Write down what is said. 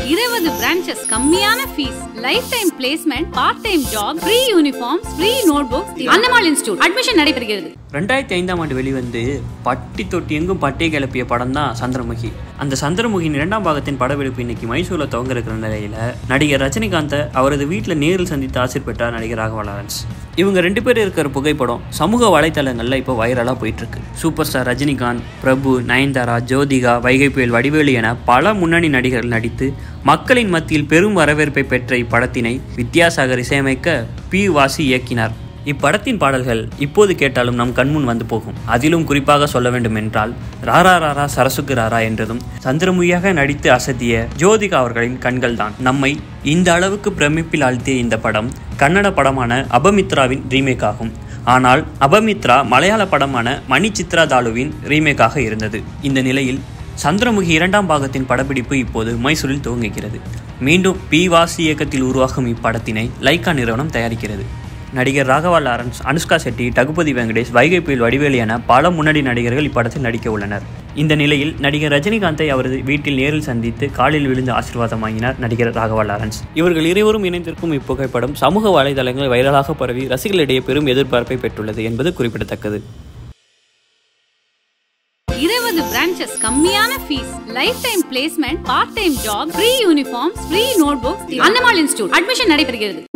இருபது பிரான்ச்சஸ் கம்மியான fees lifetime placement part time job free uniform free notebooks Annamal institute admission நடைபெறுகிறது ரெண்டாயிரத்தி ஐந்தாம் ஆண்டு வெளிவந்து பட்டி தொட்டி எங்கும் பட்டை கிளப்பிய படம் தான் சந்திரமுகி அந்த சந்திரமுகியின் இரண்டாம் பாகத்தின் படப்பிடிப்பு இன்னைக்கு மைசூரில் துவங்க இருக்கிற நிலையில நடிகர் ரஜினிகாந்தை அவரது வீட்டில் நேரில் சந்தித்து ஆசிர் பெற்றார் நடிகர் ராகவா லாரன்ஸ் இவங்க ரெண்டு பேரும் இருக்கிற புகைப்படம் சமூக வலைத்தளங்களில் இப்போ வைரலாக போயிட்டு இருக்கு சூப்பர் ஸ்டார் ரஜினிகாந்த் பிரபு நயன்தாரா ஜோதிகா வைகை புயல் வடிவேலு என பல முன்னணி நடிகர்கள் நடித்து மக்களின் மத்தியில் பெரும் வரவேற்பை பெற்ற இப்படத்தினை வித்யாசாகர் இசையமைக்க பி வாசி இயக்கினார் இப்படத்தின் பாடல்கள் இப்போது கேட்டாலும் நம் கண்முன் வந்து போகும் அதிலும் குறிப்பாக சொல்ல வேண்டும் என்றால் ராரா ராரா சரசுக்கு ராரா என்றதும் சந்திரமுகியாக நடித்து அசத்திய ஜோதிகா அவர்களின் கண்கள் தான் நம்மை இந்த அளவுக்கு பிரமிப்பில் ஆழ்த்திய இந்த படம் கன்னட படமான அபமித்ராவின் ரீமேக் ஆகும் ஆனால் அபமித்ரா மலையாள படமான மணி சித்ரா தாலுவின் ரீமேக்காக இருந்தது இந்த நிலையில் சந்திரமுகி இரண்டாம் பாகத்தின் படப்பிடிப்பு இப்போது மைசூரில் துவங்குகிறது மீண்டும் பி வாசி இயக்கத்தில் உருவாகும் இப்படத்தினை லைக்கா நிறுவனம் தயாரிக்கிறது நடிகர் ராகவா லாரன்ஸ் அனுஷ்கா செட்டி டகுபதி வெங்கடேஷ் வைகை புயல் வடிவேலு என பல முன்னணி நடிகர்கள் இப்படத்தில் நடிக்க உள்ளனர் இந்த நிலையில் நடிகர் ரஜினிகாந்தை அவரது வீட்டில் நேரில் சந்தித்து காலில் விழுந்து ஆசீர்வாதம் வாங்கினார் நடிகர் ராகவா லாரன்ஸ் இவர்கள் இருவரும் இணைந்திருக்கும் இப்புகைப்படம் சமூக வலைதளங்களில் வைரலாக பரவி ரசிகர்களிடையே பெரும் எதிர்பார்ப்பை பெற்றுள்ளது என்பது குறிப்பிடத்தக்கது இருபது பிரான்ச்சஸ் கம்மியான fees lifetime placement part time job free uniform free notebooks Annamal institute admission நடைபெறுகிறது